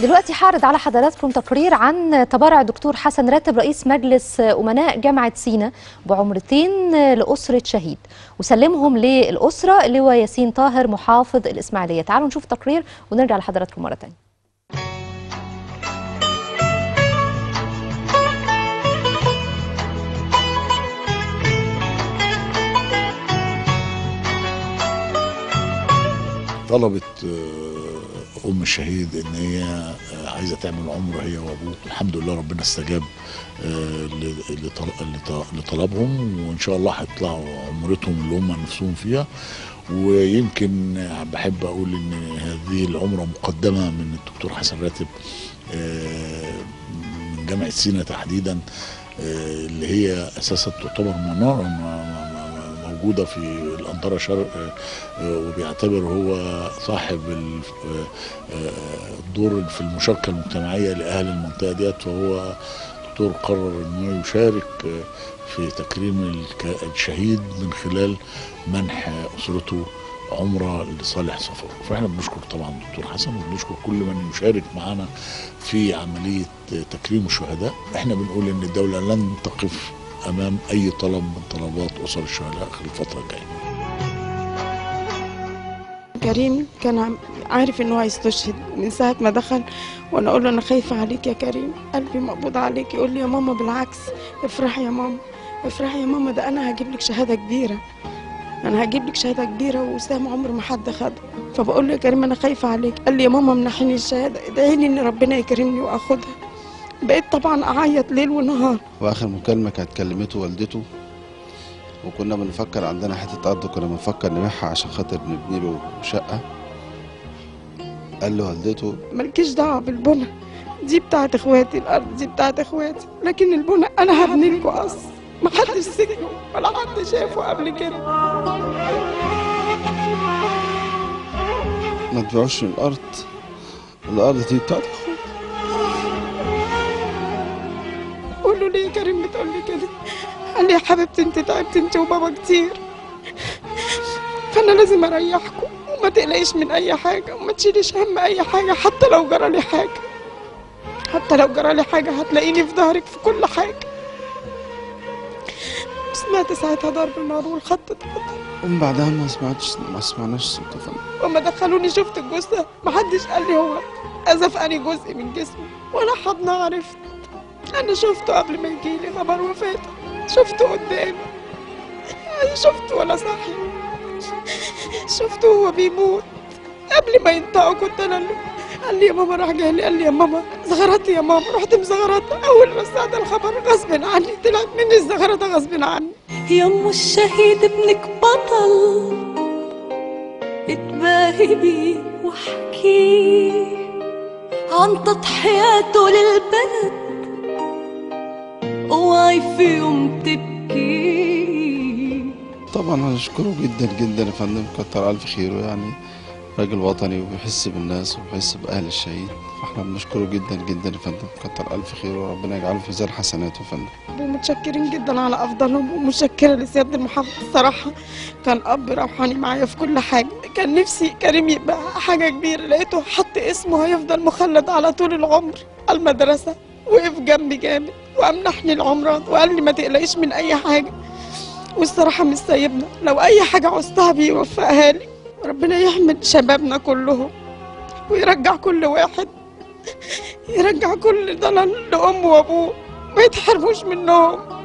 دلوقتي هعرض على حضراتكم تقرير عن تبرع الدكتور حسن راتب رئيس مجلس أمناء جامعة سينا بعمرتين لأسرة شهيد وسلمهم للأسرة اللواء ياسين طاهر محافظ الإسماعيلية تعالوا نشوف تقرير ونرجع لحضراتكم مرة تانية طلبت آه، ام الشهيد ان هي آه، عايزه تعمل عمره هي وابوه الحمد لله ربنا استجاب آه، ل- لطل- لط- لطلبهم وان شاء الله هيطلعوا عمرتهم اللي هم نفسهم فيها ويمكن بحب اقول ان هذه العمره مقدمه من الدكتور حسن راتب آه، من جامعه سينا تحديدا آه، اللي هي اساسا تعتبر مناره م- م- م- موجوده في الانطره شرق آه، آه، وبيعتبر هو صاحب ال- آه، آه، الدور في المشاركه المجتمعيه لاهل المنطقه ديت فهو دكتور قرر انه يشارك آه، في تكريم الك- الشهيد من خلال منح اسرته عمره لصالح سفره فاحنا بنشكر طبعا الدكتور حسن وبنشكر كل من يشارك معنا في عمليه تكريم الشهداء احنا بنقول ان الدوله لن تقف امام اي طلب من طلبات اسر الشهداء خلال الفتره الجايه كريم كان عم- عارف انه هيستشهد من ساعه ما دخل وانا اقول له انا خايفه عليك يا كريم قلبي مقبوض عليك يقول لي يا ماما بالعكس افرحي يا ماما افرحي يا ماما ده انا هجيب لك شهاده كبيره انا هجيب لك شهاده كبيره وسام عمر ما حد خدها فبقول له يا كريم انا خايفه عليك قال لي يا ماما منحيني الشهاده ادعي لي ان ربنا يكرمني واخدها بقيت طبعا اعيط ليل ونهار واخر مكالمه كانت كلمته والدته وكنا بنفكر عندنا حته ارض كنا بنفكر نبيعها عشان خاطر نبني له شقه قال له والدته مالكيش دعوه بالبنى دي بتاعت اخواتي الارض دي بتاعت اخواتي لكن البنى انا هبني لكم قصر ما حدش سكنه ولا حد شافه قبل كده ما تبيعوش الارض الارض دي بتاعت اخواتي قول له ليه يا كريم بتقول لي كده قال لي يا حبيبتي انت تعبت انت وبابا كتير فانا لازم اريحكم وما تقلقيش من اي حاجه وما تشيليش هم اي حاجه حتى لو جرى لي حاجه حتى لو جرى لي حاجه هتلاقيني في ظهرك في كل حاجه سمعت ساعتها ضرب النار والخط اتقطع ومن بعدها ما سمعتش ما سمعناش صوت يا فندم وما دخلوني شفت الجثة محدش قال لي هو أزف أني جزء من جسمه ولا حضن عرفت أنا شفته قبل ما يجيلي خبر وفاته شفته قدامي أنا شفته ولا صحي شفته وهو بيموت قبل ما ينطقوا كنت أنا اللي قال لي يا ماما راح جاي لي قال لي يا ماما زغرتي يا ماما رحت مزغرتها أول ما سمعت الخبر غصب عني طلعت مني الزغرة غصب عني يم الشهيد ابنك بطل اتباهي بيه واحكي عن تضحياته للبلد اوعي في يوم تبكي طبعا هنشكره جدا جدا يا فندم كتر الف خيره يعني راجل وطني وبيحس بالناس وبيحس باهل الشهيد فاحنا بنشكره جدا جدا يا فندم كتر الف خيره وربنا يجعله في ميزان حسناته يا فندم ومتشكرين جدا على افضلهم ومتشكره لسياده المحافظ الصراحه كان اب روحاني معايا في كل حاجه كان نفسي كريم يبقى حاجه كبيره لقيته حط اسمه هيفضل مخلد على طول العمر على المدرسه وقف جنبي جامد وامنحني العمرات وقال لي ما تقلقيش من اي حاجه والصراحه مش سايبنا لو اي حاجه عوزتها بيوفقها لي ربنا يحمد شبابنا كلهم ويرجع كل واحد يرجع كل ضلال لأمه وأبوه ما يتحرموش منهم